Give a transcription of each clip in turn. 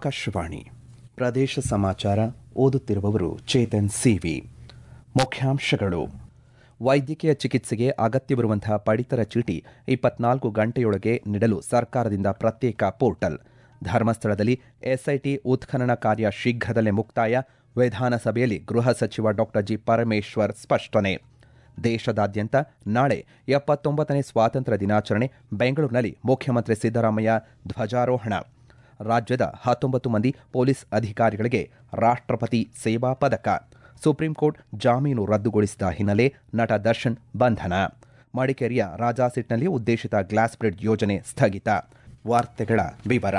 ಆಕಾಶವಾಣಿ ಪ್ರದೇಶ ಸಮಾಚಾರ ಓದುತ್ತಿರುವವರು ಚೇತನ್ ಸಿವಿ ಮುಖ್ಯಾಂಶಗಳು ವೈದ್ಯಕೀಯ ಚಿಕಿತ್ಸೆಗೆ ಅಗತ್ಯವಿರುವಂತಹ ಪಡಿತರ ಚೀಟಿ ಇಪ್ಪತ್ನಾಲ್ಕು ಗಂಟೆಯೊಳಗೆ ನೀಡಲು ಸರ್ಕಾರದಿಂದ ಪ್ರತ್ಯೇಕ ಪೋರ್ಟಲ್ ಧರ್ಮಸ್ಥಳದಲ್ಲಿ ಎಸ್ಐಟಿ ಉತ್ಖನನ ಕಾರ್ಯ ಶೀಘ್ರದಲ್ಲೇ ಮುಕ್ತಾಯ ವಿಧಾನಸಭೆಯಲ್ಲಿ ಗೃಹ ಸಚಿವ ಡಾಕ್ಟರ್ ಜಿ ಪರಮೇಶ್ವರ್ ಸ್ಪಷ್ಟನೆ ದೇಶದಾದ್ಯಂತ ನಾಳೆ ಎಪ್ಪತ್ತೊಂಬತ್ತನೇ ಸ್ವಾತಂತ್ರ್ಯ ದಿನಾಚರಣೆ ಬೆಂಗಳೂರಿನಲ್ಲಿ ಮುಖ್ಯಮಂತ್ರಿ ಸಿದ್ದರಾಮಯ್ಯ ಧ್ವಜಾರೋಹಣ ರಾಜ್ಯದ ಹತ್ತೊಂಬತ್ತು ಮಂದಿ ಪೊಲೀಸ್ ಅಧಿಕಾರಿಗಳಿಗೆ ರಾಷ್ಟ್ರಪತಿ ಸೇವಾ ಪದಕ ಸುಪ್ರೀಂ ಕೋರ್ಟ್ ಜಾಮೀನು ರದ್ದುಗೊಳಿಸಿದ ಹಿನ್ನೆಲೆ ನಟ ದರ್ಶನ್ ಬಂಧನ ಮಡಿಕೇರಿಯ ರಾಜಾಸಿಟ್ನಲ್ಲಿ ಉದ್ದೇಶಿತ ಗ್ಲಾಸ್ ಬ್ರಿಡ್ ಯೋಜನೆ ಸ್ಥಗಿತ ವಾರ್ತೆಗಳ ವಿವರ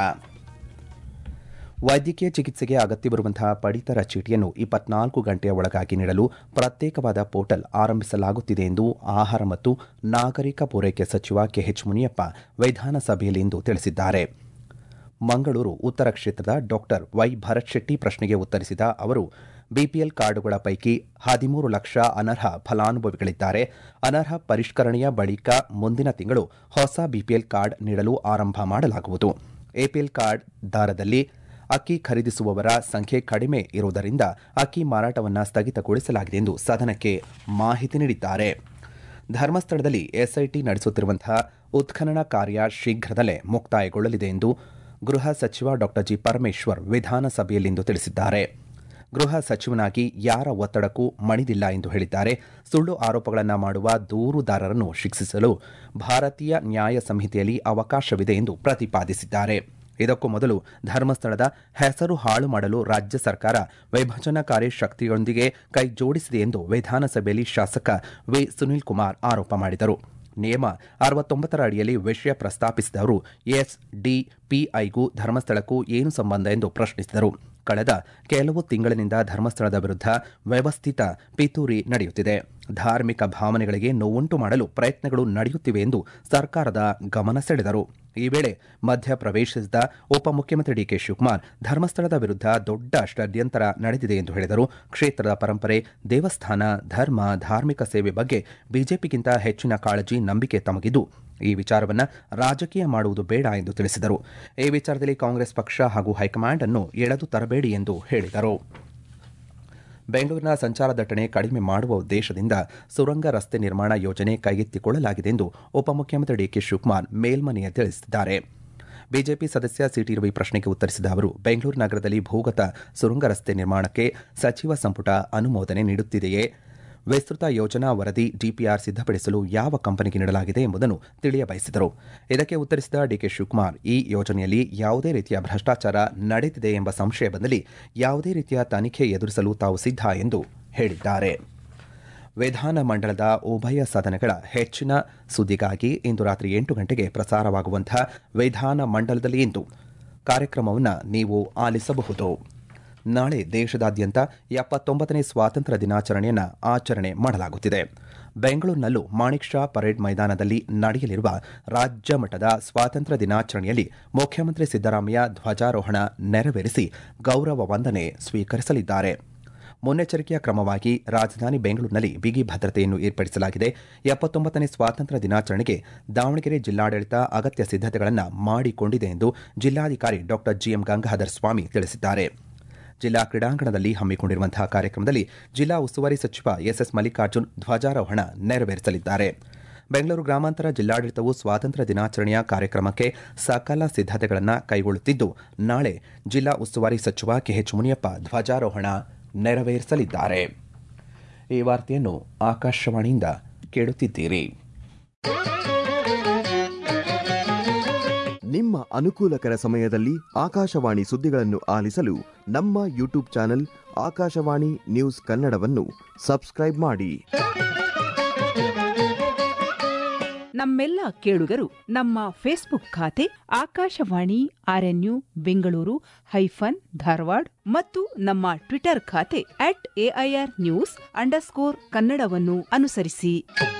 ವೈದ್ಯಕೀಯ ಚಿಕಿತ್ಸೆಗೆ ಅಗತ್ಯವಿರುವಂತಹ ಪಡಿತರ ಚೀಟಿಯನ್ನು ಇಪ್ಪತ್ನಾಲ್ಕು ಗಂಟೆಯ ಒಳಗಾಗಿ ನೀಡಲು ಪ್ರತ್ಯೇಕವಾದ ಪೋರ್ಟಲ್ ಆರಂಭಿಸಲಾಗುತ್ತಿದೆ ಎಂದು ಆಹಾರ ಮತ್ತು ನಾಗರಿಕ ಪೂರೈಕೆ ಸಚಿವ ಕೆಎಚ್ ಮುನಿಯಪ್ಪ ವಿಧಾನಸಭೆಯಲ್ಲಿಂದು ತಿಳಿಸಿದ್ದಾರೆ ಮಂಗಳೂರು ಉತ್ತರ ಕ್ಷೇತ್ರದ ಡಾಕ್ಟರ್ ವೈ ಭರತ್ ಶೆಟ್ಟಿ ಪ್ರಶ್ನೆಗೆ ಉತ್ತರಿಸಿದ ಅವರು ಬಿಪಿಎಲ್ ಕಾರ್ಡುಗಳ ಪೈಕಿ ಹದಿಮೂರು ಲಕ್ಷ ಅನರ್ಹ ಫಲಾನುಭವಿಗಳಿದ್ದಾರೆ ಅನರ್ಹ ಪರಿಷ್ಕರಣೆಯ ಬಳಿಕ ಮುಂದಿನ ತಿಂಗಳು ಹೊಸ ಬಿಪಿಎಲ್ ಕಾರ್ಡ್ ನೀಡಲು ಆರಂಭ ಮಾಡಲಾಗುವುದು ಎಪಿಎಲ್ ಕಾರ್ಡ್ ದಾರದಲ್ಲಿ ಅಕ್ಕಿ ಖರೀದಿಸುವವರ ಸಂಖ್ಯೆ ಕಡಿಮೆ ಇರುವುದರಿಂದ ಅಕ್ಕಿ ಮಾರಾಟವನ್ನು ಸ್ಥಗಿತಗೊಳಿಸಲಾಗಿದೆ ಎಂದು ಸದನಕ್ಕೆ ಮಾಹಿತಿ ನೀಡಿದ್ದಾರೆ ಧರ್ಮಸ್ಥಳದಲ್ಲಿ ಎಸ್ಐಟಿ ನಡೆಸುತ್ತಿರುವಂತಹ ಉತ್ಖನನ ಕಾರ್ಯ ಶೀಘ್ರದಲ್ಲೇ ಮುಕ್ತಾಯಗೊಳ್ಳಲಿದೆ ಎಂದು ಗೃಹ ಸಚಿವ ಡಾಕ್ಟರ್ ಜಿ ಪರಮೇಶ್ವರ್ ವಿಧಾನಸಭೆಯಲ್ಲಿಂದು ತಿಳಿಸಿದ್ದಾರೆ ಗೃಹ ಸಚಿವನಾಗಿ ಯಾರ ಒತ್ತಡಕ್ಕೂ ಮಣಿದಿಲ್ಲ ಎಂದು ಹೇಳಿದ್ದಾರೆ ಸುಳ್ಳು ಆರೋಪಗಳನ್ನು ಮಾಡುವ ದೂರುದಾರರನ್ನು ಶಿಕ್ಷಿಸಲು ಭಾರತೀಯ ನ್ಯಾಯ ಸಂಹಿತೆಯಲ್ಲಿ ಅವಕಾಶವಿದೆ ಎಂದು ಪ್ರತಿಪಾದಿಸಿದ್ದಾರೆ ಇದಕ್ಕೂ ಮೊದಲು ಧರ್ಮಸ್ಥಳದ ಹೆಸರು ಹಾಳು ಮಾಡಲು ರಾಜ್ಯ ಸರ್ಕಾರ ವಿಭಜನಕಾರಿ ಶಕ್ತಿಯೊಂದಿಗೆ ಕೈ ಜೋಡಿಸಿದೆ ಎಂದು ವಿಧಾನಸಭೆಯಲ್ಲಿ ಶಾಸಕ ವಿ ಸುನೀಲ್ ಕುಮಾರ್ ಆರೋಪ ಮಾಡಿದರು ನಿಯಮ ಅರವತ್ತೊಂಬತ್ತರ ಅಡಿಯಲ್ಲಿ ವಿಷಯ ಪ್ರಸ್ತಾಪಿಸಿದ ಅವರು ಎಸ್ಡಿಪಿಐಗೂ ಧರ್ಮಸ್ಥಳಕ್ಕೂ ಏನು ಸಂಬಂಧ ಎಂದು ಪ್ರಶ್ನಿಸಿದರು ಕಳೆದ ಕೆಲವು ತಿಂಗಳಿನಿಂದ ಧರ್ಮಸ್ಥಳದ ವಿರುದ್ಧ ವ್ಯವಸ್ಥಿತ ಪಿತೂರಿ ನಡೆಯುತ್ತಿದೆ ಧಾರ್ಮಿಕ ಭಾವನೆಗಳಿಗೆ ನೋವುಂಟು ಮಾಡಲು ಪ್ರಯತ್ನಗಳು ನಡೆಯುತ್ತಿವೆ ಎಂದು ಸರ್ಕಾರದ ಗಮನ ಸೆಳೆದರು ಈ ವೇಳೆ ಮಧ್ಯ ಪ್ರವೇಶಿಸಿದ ಉಪಮುಖ್ಯಮಂತ್ರಿ ಡಿಕೆ ಶಿವಕುಮಾರ್ ಧರ್ಮಸ್ಥಳದ ವಿರುದ್ಧ ದೊಡ್ಡ ಷಡ್ಯಂತರ ನಡೆದಿದೆ ಎಂದು ಹೇಳಿದರು ಕ್ಷೇತ್ರದ ಪರಂಪರೆ ದೇವಸ್ಥಾನ ಧರ್ಮ ಧಾರ್ಮಿಕ ಸೇವೆ ಬಗ್ಗೆ ಬಿಜೆಪಿಗಿಂತ ಹೆಚ್ಚಿನ ಕಾಳಜಿ ನಂಬಿಕೆ ತಮಗಿದ್ದು ಈ ವಿಚಾರವನ್ನು ರಾಜಕೀಯ ಮಾಡುವುದು ಬೇಡ ಎಂದು ತಿಳಿಸಿದರು ಈ ವಿಚಾರದಲ್ಲಿ ಕಾಂಗ್ರೆಸ್ ಪಕ್ಷ ಹಾಗೂ ಹೈಕಮಾಂಡ್ ಅನ್ನು ಎಳೆದು ತರಬೇಡಿ ಎಂದು ಹೇಳಿದರು ಬೆಂಗಳೂರಿನ ಸಂಚಾರ ದಟ್ಟಣೆ ಕಡಿಮೆ ಮಾಡುವ ಉದ್ದೇಶದಿಂದ ಸುರಂಗ ರಸ್ತೆ ನಿರ್ಮಾಣ ಯೋಜನೆ ಕೈಗೆತ್ತಿಕೊಳ್ಳಲಾಗಿದೆ ಎಂದು ಉಪಮುಖ್ಯಮಂತ್ರಿ ಡಿಕೆ ಶಿವಕುಮಾರ್ ಮೇಲ್ಮನೆಯಲ್ಲಿ ತಿಳಿಸಿದ್ದಾರೆ ಬಿಜೆಪಿ ಸದಸ್ಯ ಸಿಟಿ ರವಿ ಪ್ರಶ್ನೆಗೆ ಉತ್ತರಿಸಿದ ಅವರು ಬೆಂಗಳೂರು ನಗರದಲ್ಲಿ ಭೂಗತ ಸುರಂಗ ರಸ್ತೆ ನಿರ್ಮಾಣಕ್ಕೆ ಸಚಿವ ಸಂಪುಟ ಅನುಮೋದನೆ ನೀಡುತ್ತಿದೆಯೇ ವಿಸ್ತೃತ ಯೋಜನಾ ವರದಿ ಡಿಪಿಆರ್ ಸಿದ್ಧಪಡಿಸಲು ಯಾವ ಕಂಪನಿಗೆ ನೀಡಲಾಗಿದೆ ಎಂಬುದನ್ನು ತಿಳಿಯಬಯಸಿದರು ಇದಕ್ಕೆ ಉತ್ತರಿಸಿದ ಡಿಕೆ ಶಿವಕುಮಾರ್ ಈ ಯೋಜನೆಯಲ್ಲಿ ಯಾವುದೇ ರೀತಿಯ ಭ್ರಷ್ಟಾಚಾರ ನಡೆದಿದೆ ಎಂಬ ಸಂಶಯ ಬಂದಲ್ಲಿ ಯಾವುದೇ ರೀತಿಯ ತನಿಖೆ ಎದುರಿಸಲು ತಾವು ಸಿದ್ಧ ಎಂದು ಹೇಳಿದ್ದಾರೆ ವಿಧಾನಮಂಡಲದ ಉಭಯ ಸದನಗಳ ಹೆಚ್ಚಿನ ಸುದ್ದಿಗಾಗಿ ಇಂದು ರಾತ್ರಿ ಎಂಟು ಗಂಟೆಗೆ ಪ್ರಸಾರವಾಗುವಂತಹ ವಿಧಾನ ಮಂಡಲದಲ್ಲಿ ಇಂದು ಕಾರ್ಯಕ್ರಮವನ್ನು ನೀವು ಆಲಿಸಬಹುದು ನಾಳೆ ದೇಶದಾದ್ಯಂತ ಎಪ್ಪತ್ತೊಂಬತ್ತನೇ ಸ್ವಾತಂತ್ರ್ಯ ದಿನಾಚರಣೆಯನ್ನು ಆಚರಣೆ ಮಾಡಲಾಗುತ್ತಿದೆ ಬೆಂಗಳೂರಿನಲ್ಲೂ ಮಾಣಿಕ್ ಶಾ ಪರೇಡ್ ಮೈದಾನದಲ್ಲಿ ನಡೆಯಲಿರುವ ರಾಜ್ಯ ಮಟ್ಟದ ಸ್ವಾತಂತ್ರ್ಯ ದಿನಾಚರಣೆಯಲ್ಲಿ ಮುಖ್ಯಮಂತ್ರಿ ಸಿದ್ದರಾಮಯ್ಯ ಧ್ವಜಾರೋಹಣ ನೆರವೇರಿಸಿ ಗೌರವ ವಂದನೆ ಸ್ವೀಕರಿಸಲಿದ್ದಾರೆ ಮುನ್ನೆಚ್ಚರಿಕೆಯ ಕ್ರಮವಾಗಿ ರಾಜಧಾನಿ ಬೆಂಗಳೂರಿನಲ್ಲಿ ಬಿಗಿ ಭದ್ರತೆಯನ್ನು ಏರ್ಪಡಿಸಲಾಗಿದೆ ಎಪ್ಪತ್ತೊಂಬತ್ತನೇ ಸ್ವಾತಂತ್ರ್ಯ ದಿನಾಚರಣೆಗೆ ದಾವಣಗೆರೆ ಜಿಲ್ಲಾಡಳಿತ ಅಗತ್ಯ ಸಿದ್ಧತೆಗಳನ್ನು ಮಾಡಿಕೊಂಡಿದೆ ಎಂದು ಜಿಲ್ಲಾಧಿಕಾರಿ ಡಾಕ್ಟರ್ ಜಿಎಂ ಗಂಗಾಧರ್ ಸ್ವಾಮಿ ತಿಳಿಸಿದ್ದಾರೆ ಜಿಲ್ಲಾ ಕ್ರೀಡಾಂಗಣದಲ್ಲಿ ಹಮ್ಮಿಕೊಂಡಿರುವಂತಹ ಕಾರ್ಯಕ್ರಮದಲ್ಲಿ ಜಿಲ್ಲಾ ಉಸ್ತುವಾರಿ ಸಚಿವ ಎಸ್ಎಸ್ ಮಲ್ಲಿಕಾರ್ಜುನ್ ಧ್ವಜಾರೋಹಣ ನೆರವೇರಿಸಲಿದ್ದಾರೆ ಬೆಂಗಳೂರು ಗ್ರಾಮಾಂತರ ಜಿಲ್ಲಾಡಳಿತವು ಸ್ವಾತಂತ್ರ್ಯ ದಿನಾಚರಣೆಯ ಕಾರ್ಯಕ್ರಮಕ್ಕೆ ಸಕಲ ಸಿದ್ಧತೆಗಳನ್ನು ಕೈಗೊಳ್ಳುತ್ತಿದ್ದು ನಾಳೆ ಜಿಲ್ಲಾ ಉಸ್ತುವಾರಿ ಸಚಿವ ಕೆಎಚ್ ಮುನಿಯಪ್ಪ ಧ್ವಜಾರೋಹಣ ನೆರವೇರಿಸಲಿದ್ದಾರೆ ಈ ವಾರ್ತೆಯನ್ನು ಆಕಾಶವಾಣಿಯಿಂದ ಕೇಳುತ್ತಿದ್ದೀರಿ ನಿಮ್ಮ ಅನುಕೂಲಕರ ಸಮಯದಲ್ಲಿ ಆಕಾಶವಾಣಿ ಸುದ್ದಿಗಳನ್ನು ಆಲಿಸಲು ನಮ್ಮ ಯೂಟ್ಯೂಬ್ ಚಾನೆಲ್ ಆಕಾಶವಾಣಿ ನ್ಯೂಸ್ ಕನ್ನಡವನ್ನು ಸಬ್ಸ್ಕ್ರೈಬ್ ಮಾಡಿ ನಮ್ಮೆಲ್ಲ ಕೇಳುಗರು ನಮ್ಮ ಫೇಸ್ಬುಕ್ ಖಾತೆ ಆಕಾಶವಾಣಿ ಆರ್ಎನ್ಯು ಬೆಂಗಳೂರು ಹೈಫನ್ ಧಾರವಾಡ ಮತ್ತು ನಮ್ಮ ಟ್ವಿಟರ್ ಖಾತೆ ಅಟ್ ಎಐಆರ್ ನ್ಯೂಸ್ ಅಂಡರ್ಸ್ಕೋರ್ ಕನ್ನಡವನ್ನು ಅನುಸರಿಸಿ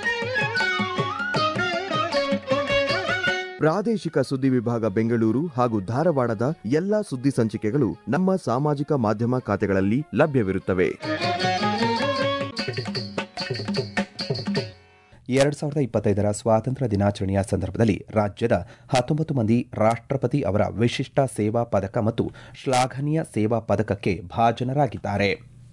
ಪ್ರಾದೇಶಿಕ ಸುದ್ದಿ ವಿಭಾಗ ಬೆಂಗಳೂರು ಹಾಗೂ ಧಾರವಾಡದ ಎಲ್ಲಾ ಸುದ್ದಿ ಸಂಚಿಕೆಗಳು ನಮ್ಮ ಸಾಮಾಜಿಕ ಮಾಧ್ಯಮ ಖಾತೆಗಳಲ್ಲಿ ಲಭ್ಯವಿರುತ್ತವೆ ಎರಡು ಸಾವಿರದ ಇಪ್ಪತ್ತೈದರ ಸ್ವಾತಂತ್ರ್ಯ ದಿನಾಚರಣೆಯ ಸಂದರ್ಭದಲ್ಲಿ ರಾಜ್ಯದ ಹತ್ತೊಂಬತ್ತು ಮಂದಿ ರಾಷ್ಟ್ರಪತಿ ಅವರ ವಿಶಿಷ್ಟ ಸೇವಾ ಪದಕ ಮತ್ತು ಶ್ಲಾಘನೀಯ ಸೇವಾ ಪದಕಕ್ಕೆ ಭಾಜನರಾಗಿದ್ದಾರೆ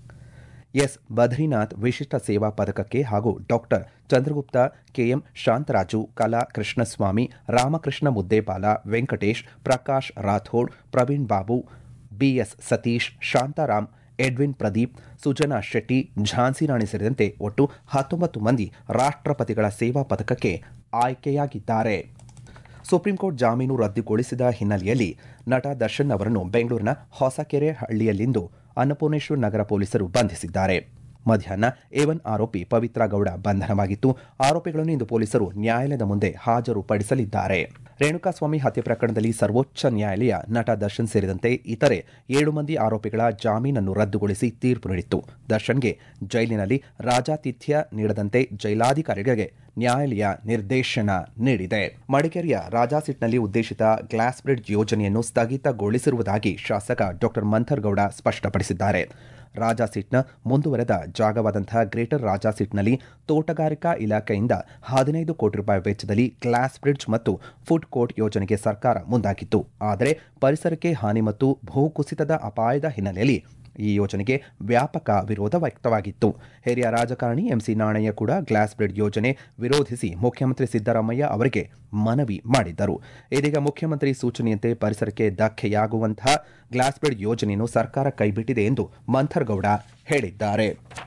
ಎಸ್ ಬದ್ರಿನಾಥ್ ವಿಶಿಷ್ಟ ಸೇವಾ ಪದಕಕ್ಕೆ ಹಾಗೂ doctor Chandragupta KM Shantaraju Kala Krishnaswamy Ramakrishna Muddepala Venkatesh Prakash Rathod Praveen Babu BS Satish Shantaram Edwin Pradeep Sujana Shetty Jhansi Rani ಸೇರಿದಂತೆ ಒಟ್ಟು ಹತ್ತೊಂಬತ್ತು ಮಂದಿ ರಾಷ್ಟ್ರಪತಿಗಳ ಸೇವಾ ಪದಕಕ್ಕೆ ಆಯ್ಕೆಯಾಗಿದ್ದಾರೆ ಸುಪ್ರೀಂ ಕೋರ್ಟ್ ಜಾಮೀನು ರದ್ದುಗೊಳಿಸಿದ ಹಿನ್ನೆಲೆಯಲ್ಲಿ ನಟ ದರ್ಶನ್ ಅವರನ್ನು ಬೆಂಗಳೂರಿನ ಹೊಸಕೆರೆ ಹಳ್ಳಿಯಲ್ಲಿಂದು ಅನ್ನಪೂರ್ಣೇಶ್ವರ ನಗರ ಪೊಲೀಸರು ಬಂಧಿಸಿದ್ದಾರೆ ಮಧ್ಯಾಹ್ನ ಎವನ್ ಆರೋಪಿ ಪವಿತ್ರ ಗೌಡ ಬಂಧನವಾಗಿತ್ತು ಆರೋಪಿಗಳನ್ನು ಇಂದು ಪೊಲೀಸರು ನ್ಯಾಯಾಲಯದ ಮುಂದೆ ಹಾಜರುಪಡಿಸಲಿದ್ದಾರೆ ರೇಣುಕಾಸ್ವಾಮಿ ಹತ್ಯೆ ಪ್ರಕರಣದಲ್ಲಿ ಸರ್ವೋಚ್ಚ ನ್ಯಾಯಾಲಯ ನಟ ದರ್ಶನ್ ಸೇರಿದಂತೆ ಇತರೆ ಏಳು ಮಂದಿ ಆರೋಪಿಗಳ ಜಾಮೀನನ್ನು ರದ್ದುಗೊಳಿಸಿ ತೀರ್ಪು ನೀಡಿತ್ತು ದರ್ಶನ್ಗೆ ಜೈಲಿನಲ್ಲಿ ರಾಜಾತಿಥ್ಯ ನೀಡದಂತೆ ಜೈಲಾಧಿಕಾರಿಗಳಿಗೆ ನ್ಯಾಯಾಲಯ ನಿರ್ದೇಶನ ನೀಡಿದೆ ಮಡಿಕೇರಿಯ ರಾಜಾಸಿಟ್ನಲ್ಲಿ ಉದ್ದೇಶಿತ ಗ್ಲಾಸ್ ಬ್ರಿಡ್ಜ್ ಯೋಜನೆಯನ್ನು ಸ್ಥಗಿತಗೊಳಿಸಿರುವುದಾಗಿ ಶಾಸಕ ಡಾ ಮಂಥರ್ಗೌಡ ಸ್ಪಷ್ಟಪಡಿಸಿದ್ದಾರೆ ರಾಜಾಸೀಟ್ನ ಮುಂದುವರೆದ ಜಾಗವಾದಂತಹ ಗ್ರೇಟರ್ ರಾಜಾಸೀಟ್ನಲ್ಲಿ ತೋಟಗಾರಿಕಾ ಇಲಾಖೆಯಿಂದ ಹದಿನೈದು ಕೋಟಿ ರೂಪಾಯಿ ವೆಚ್ಚದಲ್ಲಿ ಗ್ಲಾಸ್ ಬ್ರಿಡ್ಜ್ ಮತ್ತು ಫುಡ್ ಕೋರ್ಟ್ ಯೋಜನೆಗೆ ಸರ್ಕಾರ ಮುಂದಾಗಿತ್ತು ಆದರೆ ಪರಿಸರಕ್ಕೆ ಹಾನಿ ಮತ್ತು ಭೂಕುಸಿತದ ಅಪಾಯದ ಹಿನ್ನೆಲೆಯಲ್ಲಿ ಈ ಯೋಜನೆಗೆ ವ್ಯಾಪಕ ವಿರೋಧ ವ್ಯಕ್ತವಾಗಿತ್ತು ಹಿರಿಯ ರಾಜಕಾರಣಿ ಎಂಸಿ ನಾಣಯ್ಯ ಕೂಡ ಗ್ಲಾಸ್ ಬ್ರಿಡ್ಜ್ ಯೋಜನೆ ವಿರೋಧಿಸಿ ಮುಖ್ಯಮಂತ್ರಿ ಸಿದ್ದರಾಮಯ್ಯ ಅವರಿಗೆ ಮನವಿ ಮಾಡಿದ್ದರು ಇದೀಗ ಮುಖ್ಯಮಂತ್ರಿ ಸೂಚನೆಯಂತೆ ಪರಿಸರಕ್ಕೆ ಧಕ್ಕೆಯಾಗುವಂತಹ ಗ್ಲಾಸ್ ಬ್ರಿಡ್ಜ್ ಯೋಜನೆಯನ್ನು ಸರ್ಕಾರ ಕೈಬಿಟ್ಟಿದೆ ಎಂದು ಮಂಥರ್ಗೌಡ ಹೇಳಿದ್ದಾರೆ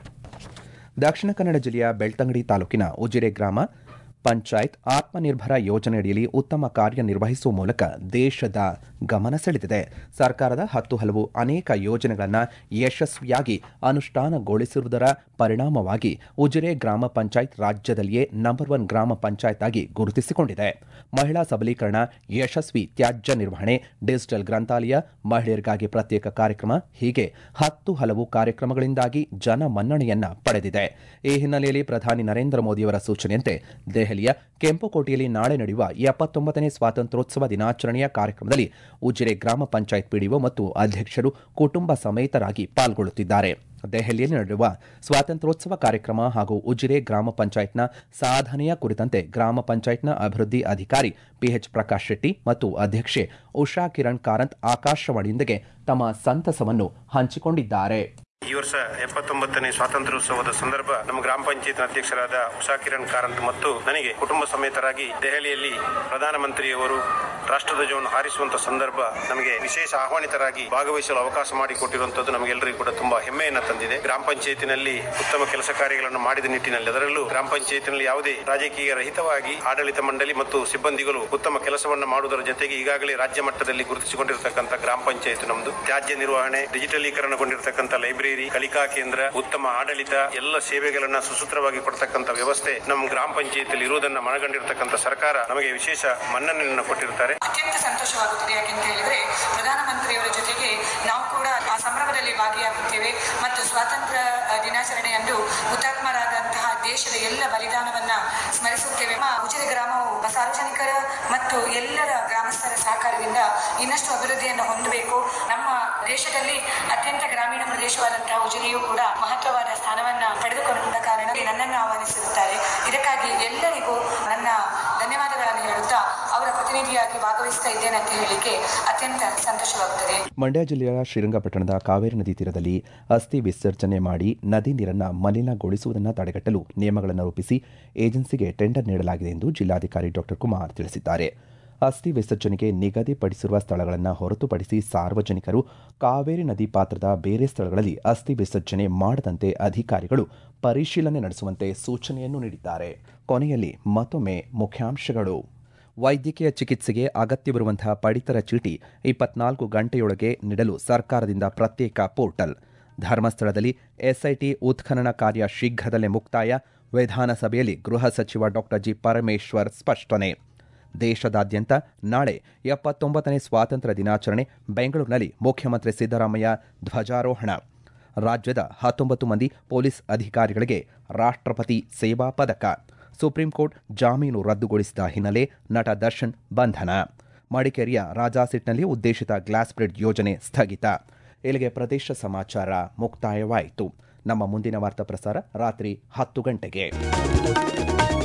ದಕ್ಷಿಣ ಕನ್ನಡ ಜಿಲ್ಲೆಯ ಬೆಳ್ತಂಗಡಿ ತಾಲೂಕಿನ ಉಜಿರೆ ಗ್ರಾಮ ಪಂಚಾಯತ್ ಆತ್ಮನಿರ್ಭರ ಯೋಜನೆಯಡಿಯಲ್ಲಿ ಉತ್ತಮ ಕಾರ್ಯನಿರ್ವಹಿಸುವ ಮೂಲಕ ದೇಶದ ಗಮನ ಸೆಳೆದಿದೆ ಸರ್ಕಾರದ ಹತ್ತು ಹಲವು ಅನೇಕ ಯೋಜನೆಗಳನ್ನು ಯಶಸ್ವಿಯಾಗಿ ಅನುಷ್ಠಾನಗೊಳಿಸಿರುವುದರ ಪರಿಣಾಮವಾಗಿ ಉಜಿರೆ ಗ್ರಾಮ ಪಂಚಾಯತ್ ರಾಜ್ಯದಲ್ಲಿಯೇ ನಂಬರ್ ಒನ್ ಗ್ರಾಮ ಪಂಚಾಯತ್ ಆಗಿ ಗುರುತಿಸಿಕೊಂಡಿದೆ ಮಹಿಳಾ ಸಬಲೀಕರಣ ಯಶಸ್ವಿ ತ್ಯಾಜ್ಯ ನಿರ್ವಹಣೆ ಡಿಜಿಟಲ್ ಗ್ರಂಥಾಲಯ ಮಹಿಳೆಯರಿಗಾಗಿ ಪ್ರತ್ಯೇಕ ಕಾರ್ಯಕ್ರಮ ಹೀಗೆ ಹತ್ತು ಹಲವು ಕಾರ್ಯಕ್ರಮಗಳಿಂದಾಗಿ ಜನ ಮನ್ನಣೆಯನ್ನ ಪಡೆದಿದೆ ಈ ಹಿನ್ನೆಲೆಯಲ್ಲಿ ಪ್ರಧಾನಿ ನರೇಂದ್ರ ಮೋದಿಯವರ ಸೂಚನೆಯಂತೆ ದೆಹಲಿಯ ಕೆಂಪುಕೋಟೆಯಲ್ಲಿ ನಾಳೆ ನಡೆಯುವ ಎಪ್ಪತ್ತೊಂಬತ್ತನೇ ಸ್ವಾತಂತ್ರ್ಯೋತ್ಸವ ದಿನಾಚರಣೆಯ ಕಾರ್ಯಕ್ರಮದಲ್ಲಿ ಉಜಿರೆ ಗ್ರಾಮ ಪಂಚಾಯತ್ ಪಿಡಿಒ ಮತ್ತು ಅಧ್ಯಕ್ಷರು ಕುಟುಂಬ ಸಮೇತರಾಗಿ ಪಾಲ್ಗೊಳ್ಳುತ್ತಿದ್ದಾರೆ ದೆಹಲಿಯಲ್ಲಿ ನಡೆಯುವ ಸ್ವಾತಂತ್ರ್ಯೋತ್ಸವ ಕಾರ್ಯಕ್ರಮ ಹಾಗೂ ಉಜಿರೆ ಗ್ರಾಮ ಪಂಚಾಯತ್ನ ಸಾಧನೆಯ ಕುರಿತಂತೆ ಗ್ರಾಮ ಪಂಚಾಯತ್ನ ಅಭಿವೃದ್ಧಿ ಅಧಿಕಾರಿ ಪಿಎಚ್ ಪ್ರಕಾಶ್ ಶೆಟ್ಟಿ ಮತ್ತು ಅಧ್ಯಕ್ಷೆ ಉಷಾ ಕಿರಣ್ ಕಾರಂತ್ ಆಕಾಶವಾಣಿಯೊಂದಿಗೆ ತಮ್ಮ ಸಂತಸವನ್ನು ಹಂಚಿಕೊಂಡಿದ್ದಾರೆ ಈ ವರ್ಷ ಎಪ್ಪತ್ತೊಂಬತ್ತನೇ ಸ್ವಾತಂತ್ರ್ಯೋತ್ಸವದ ಸಂದರ್ಭ ನಮ್ಮ ಗ್ರಾಮ ಪಂಚಾಯತ್ ಅಧ್ಯಕ್ಷರಾದ ಉಷಾ ಕಿರಣ್ ಕಾರಂತ್ ಮತ್ತು ನನಗೆ ಕುಟುಂಬ ಸಮೇತರಾಗಿ ದೆಹಲಿಯಲ್ಲಿ ಪ್ರಧಾನಮಂತ್ರಿಯವರು ರಾಷ್ಟ್ರಧ್ವಜವನ್ನು ಹಾರಿಸುವಂತ ಸಂದರ್ಭ ನಮಗೆ ವಿಶೇಷ ಆಹ್ವಾನಿತರಾಗಿ ಭಾಗವಹಿಸಲು ಅವಕಾಶ ಮಾಡಿಕೊಟ್ಟಿರುವಂತದ್ದು ನಮಗೆಲ್ಲರಿಗೂ ಕೂಡ ತುಂಬಾ ಹೆಮ್ಮೆಯನ್ನ ತಂದಿದೆ ಗ್ರಾಮ ಪಂಚಾಯತಿನಲ್ಲಿ ಉತ್ತಮ ಕೆಲಸ ಕಾರ್ಯಗಳನ್ನು ಮಾಡಿದ ನಿಟ್ಟಿನಲ್ಲಿ ಅದರಲ್ಲೂ ಗ್ರಾಮ ಪಂಚಾಯತಿನಲ್ಲಿ ಯಾವುದೇ ರಾಜಕೀಯ ರಹಿತವಾಗಿ ಆಡಳಿತ ಮಂಡಳಿ ಮತ್ತು ಸಿಬ್ಬಂದಿಗಳು ಉತ್ತಮ ಕೆಲಸವನ್ನ ಮಾಡುವುದರ ಜೊತೆಗೆ ಈಗಾಗಲೇ ರಾಜ್ಯ ಮಟ್ಟದಲ್ಲಿ ಗುರುತಿಸಿಕೊಂಡಿರತಕ್ಕಂಥ ಗ್ರಾಮ ಪಂಚಾಯತ್ ನಮ್ದು ತ್ಯಾಜ್ಯ ನಿರ್ವಹಣೆ ಡಿಜಿಟಲೀಕರಣಗೊಂಡಿರತಕ್ಕಂಥ ಲೈಬ್ರರಿ ಕಲಿಕಾ ಕೇಂದ್ರ ಉತ್ತಮ ಆಡಳಿತ ಎಲ್ಲ ಸೇವೆಗಳನ್ನ ಸುಸೂತ್ರವಾಗಿ ಕೊಡ್ತಕ್ಕಂಥ ವ್ಯವಸ್ಥೆ ನಮ್ಮ ಗ್ರಾಮ ಪಂಚಾಯತಿಯಲ್ಲಿ ಇರುವುದನ್ನ ಮನಗಂಡಿರತಕ್ಕಂಥ ಸರ್ಕಾರ ನಮಗೆ ವಿಶೇಷ ಮನ್ನಣೆಯನ್ನು ಕೊಟ್ಟಿರುತ್ತಾರೆ ಅತ್ಯಂತ ಸಂತೋಷವಾಗುತ್ತದೆ ಯಾಕೆಂತ ಹೇಳಿದ್ರೆ ಪ್ರಧಾನಮಂತ್ರಿಯವರ ಜೊತೆಗೆ ನಾವು ಕೂಡ ಆ ಸಂಭ್ರಮದಲ್ಲಿ ಭಾಗಿಯಾಗುತ್ತೇವೆ ಮತ್ತು ಸ್ವಾತಂತ್ರ್ಯ ಅಹ್, ದಿನಾಚರಣೆಯಂದು ಹುತಾತ್ಮರಾದಂತಹ ದೇಶದ ಎಲ್ಲ ಬಲಿದಾನವನ್ನ ಸ್ಮರಿಸುತ್ತೇವೆ ನಮ್ಮ ಉಜಿರೆ ಗ್ರಾಮವು ಸಾರ್ವಜನಿಕರ ಮತ್ತು ಎಲ್ಲರ ಗ್ರಾಮಸ್ಥರ ಸಹಕಾರದಿಂದ ಇನ್ನಷ್ಟು ಅಭಿವೃದ್ಧಿಯನ್ನು ಹೊಂದಬೇಕು ನಮ್ಮ ದೇಶದಲ್ಲಿ ಅತ್ಯಂತ ಗ್ರಾಮೀಣ ಪ್ರದೇಶವಾದಂತಹ ಉಜಿರೆಯು ಕೂಡ ಮಹತ್ವವಾದ ಸ್ಥಾನವನ್ನ ಪಡೆದುಕೊಂಡ ಕಾರಣ ನನ್ನನ್ನು ಆಹ್ವಾನಿಸಿರುತ್ತಾರೆ ಇದಕ್ಕಾಗಿ ಎಲ್ಲರಿಗೂ ನನ್ನ ಧನ್ಯವಾದಗಳನ್ನು ಹೇಳುತ್ತಾ ಅವರ ಪ್ರತಿನಿಧಿಯಾಗಿ ಭಾಗವಹಿಸ್ತಾ ಇದ್ದೇನೆ ಅಂತ ಹೇಳಲಿಕ್ಕೆ ಅತ್ಯಂತ ಸಂತೋಷವಾಗುತ್ತದೆ ಮಂಡ್ಯ ಜಿಲ್ಲೆಯ ಶ್ರೀರಂಗಪಟ್ಟಣದ ಕಾವೇರಿ ನದಿ ತೀರದಲ್ಲಿ ಅಸ್ಥಿ ವಿಸರ್ಜನೆ ಮಾಡಿ ನದಿ ನೀರನ್ನು ಮಲಿನಗೊಳಿಸುವುದನ್ನು ತಡೆಗಟ್ಟಲು ನಿಯಮಗಳನ್ನು ರೂಪಿಸಿ ಏಜೆನ್ಸಿಗೆ ಟೆಂಡರ್ ನೀಡಲಾಗಿದೆ ಎಂದು ಜಿಲ್ಲಾಧಿಕಾರಿ ಡಾಕ್ಟರ್ ಕುಮಾರ್ ತಿಳಿಸಿದ್ದಾರೆ ಅಸ್ಥಿ ವಿಸರ್ಜನೆಗೆ ನಿಗದಿಪಡಿಸಿರುವ ಸ್ಥಳಗಳನ್ನು ಹೊರತುಪಡಿಸಿ ಸಾರ್ವಜನಿಕರು ಕಾವೇರಿ ನದಿ ಪಾತ್ರದ ಬೇರೆ ಸ್ಥಳಗಳಲ್ಲಿ ಅಸ್ಥಿ ವಿಸರ್ಜನೆ ಮಾಡದಂತೆ ಅಧಿಕಾರಿಗಳು ಪರಿಶೀಲನೆ ನಡೆಸುವಂತೆ ಸೂಚನೆಯನ್ನು ನೀಡಿದ್ದಾರೆ ಕೊನೆಯಲ್ಲಿ ಮತ್ತೊಮ್ಮೆ ಮುಖ್ಯಾಂಶಗಳು ವೈದ್ಯಕೀಯ ಚಿಕಿತ್ಸೆಗೆ ಅಗತ್ಯವಿರುವಂತಹ ಪಡಿತರ ಚೀಟಿ ಇಪ್ಪತ್ನಾಲ್ಕು ಗಂಟೆಯೊಳಗೆ ನೀಡಲು ಸರ್ಕಾರದಿಂದ ಪ್ರತ್ಯೇಕ ಪೋರ್ಟಲ್ ಧರ್ಮಸ್ಥಳದಲ್ಲಿ ಎಸ್ಐಟಿ ಉತ್ಖನನ ಕಾರ್ಯ ಶೀಘ್ರದಲ್ಲೇ ಮುಕ್ತಾಯ ವಿಧಾನಸಭೆಯಲ್ಲಿ ಗೃಹ ಸಚಿವ ಡಾಕ್ಟರ್ ಜಿ ಪರಮೇಶ್ವರ್ ಸ್ಪಷ್ಟನೆ ದೇಶದಾದ್ಯಂತ ನಾಳೆ ಎಪ್ಪತ್ತೊಂಬತ್ತನೇ ಸ್ವಾತಂತ್ರ್ಯ ದಿನಾಚರಣೆ ಬೆಂಗಳೂರಿನಲ್ಲಿ ಮುಖ್ಯಮಂತ್ರಿ ಸಿದ್ದರಾಮಯ್ಯ ಧ್ವಜಾರೋಹಣ ರಾಜ್ಯದ ಹತ್ತೊಂಬತ್ತು ಮಂದಿ ಪೊಲೀಸ್ ಅಧಿಕಾರಿಗಳಿಗೆ ರಾಷ್ಟ್ರಪತಿ ಸೇವಾ ಪದಕ ಸುಪ್ರೀಂ ಕೋರ್ಟ್ ಜಾಮೀನು ರದ್ದುಗೊಳಿಸಿದ ಹಿನ್ನೆಲೆ ನಟ ದರ್ಶನ್ ಬಂಧನ ಮಡಿಕೇರಿಯ ರಾಜಾಸಿಟ್ನಲ್ಲಿ ಉದ್ದೇಶಿತ ಗ್ಲಾಸ್ ಬ್ರಿಡ್ಜ್ ಯೋಜನೆ ಸ್ಥಗಿತ ಇಲ್ಲಿಗೆ ಪ್ರದೇಶ ಸಮಾಚಾರ ಮುಕ್ತಾಯವಾಯಿತು ನಮ್ಮ ಮುಂದಿನ ವಾರ್ತಾ ಪ್ರಸಾರ ರಾತ್ರಿ ಹತ್ತು ಗಂಟೆಗೆ